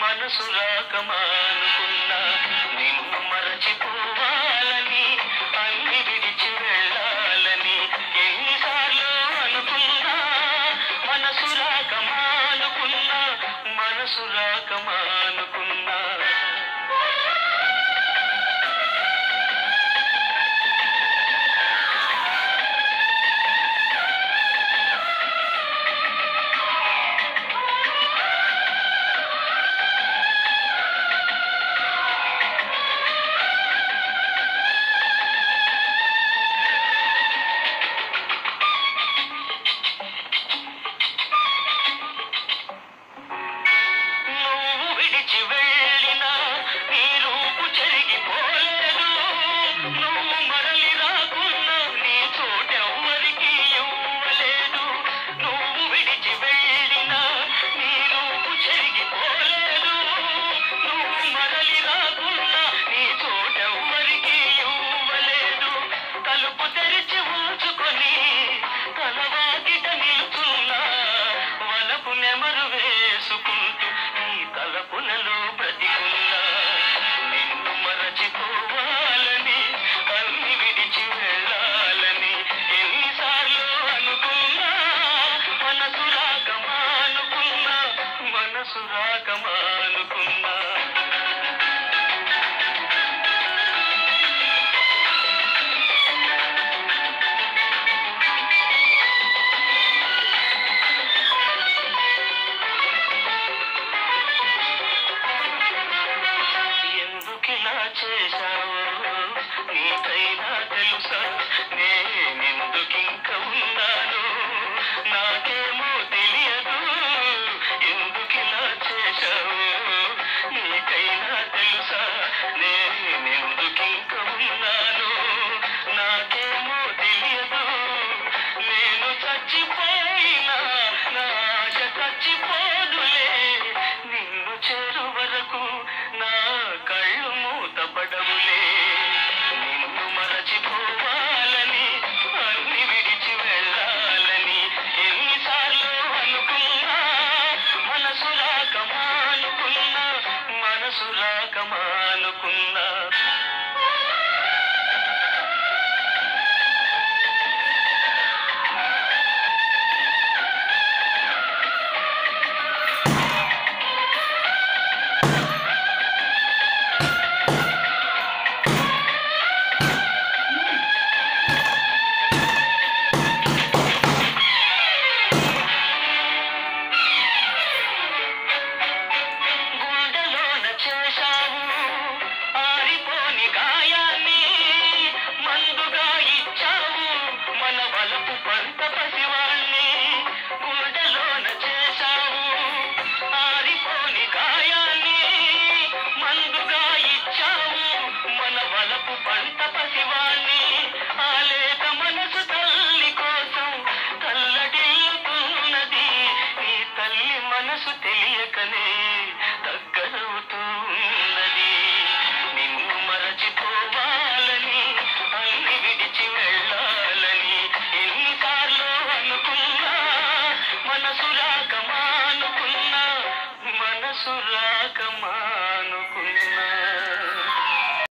మనసు రాకమానుకున్నా నిన్ను మరచిపోవాలని అన్ని విడిచి వెళ్ళాలని ఎన్నిసార్లు అనుకున్నా మనసు రాకమానుకున్నా మనసు రాకమానుకున్నా నువ్వు విడిచి వెళ్ళినా నీ రూపు చెరిగిపోలేదు నువ్వు మరలి రాకున్నా నీ చోటెవ్వరికి ఇవ్వలేదు నువ్వు విడిచి వెళ్ళినా నీ రూపు చెరిగిపోలేదు నువ్వు మరలి రాకున్నా నీ చోటెవ్వరికి ఇవ్వలేదు తలుపు తెరిచి ఉంచుకొని తలవాకిట నిల్చున్నా వలపు నెమరు వేసుకుంటూ నీ తలపులలో బ్రతికున్నా నిన్ను మరచిపోవాలని అన్ని విడిచి వెళ్ళాలని ఎన్నిసార్లు అనుకున్నా మనసు రాకమానుకున్నా మనసు రాకమానుకున్నా ఎందుకిలా చేశావు నీకైనా తెలుసా నేనెందుకింక ఉన్నాను నాకేమో తెలియదు ఎందుకిలా చేశావు నీకైనా తెలుసా నేనెందుకింక ఉన్నాను నాకేమో తెలియదు నేను చచ్చిపోయినా నా ఆశ చచ్చిపోదులే నిన్ను చేరు వరకు నా కళ్ళు మూతపడవులే నిన్ను మరచిపోవాలని అన్ని విడిచి వెళ్ళాలని ఎన్నిసార్లు అనుకున్నా మనసు రాకమానుకున్నా మనసు రాకమానుకున్నా గుండెలోన చేశావు ఆరిపోని గాయాన్ని మందుగా ఇచ్చావు మన వలపు పంట పసివాణ్ణి గుండెలోన చేశావు ఆరిపోని గాయాన్ని మందుగా ఇచ్చావు మన వలపు పంట పసివాణ్ణి ఆ లేత మనసు తల్లి కోసం తల్లడిల్లుతున్నది నీ తల్లి మనసు తెలియకనే దగ్గరవుతూ ఉన్నది నిన్ను మరచిపోవాలని అన్ని విడిచి వెళ్ళాలని ఎన్నిసార్లు అనుకున్నా మనసు రాకమానుకున్నా మనసు రాకమా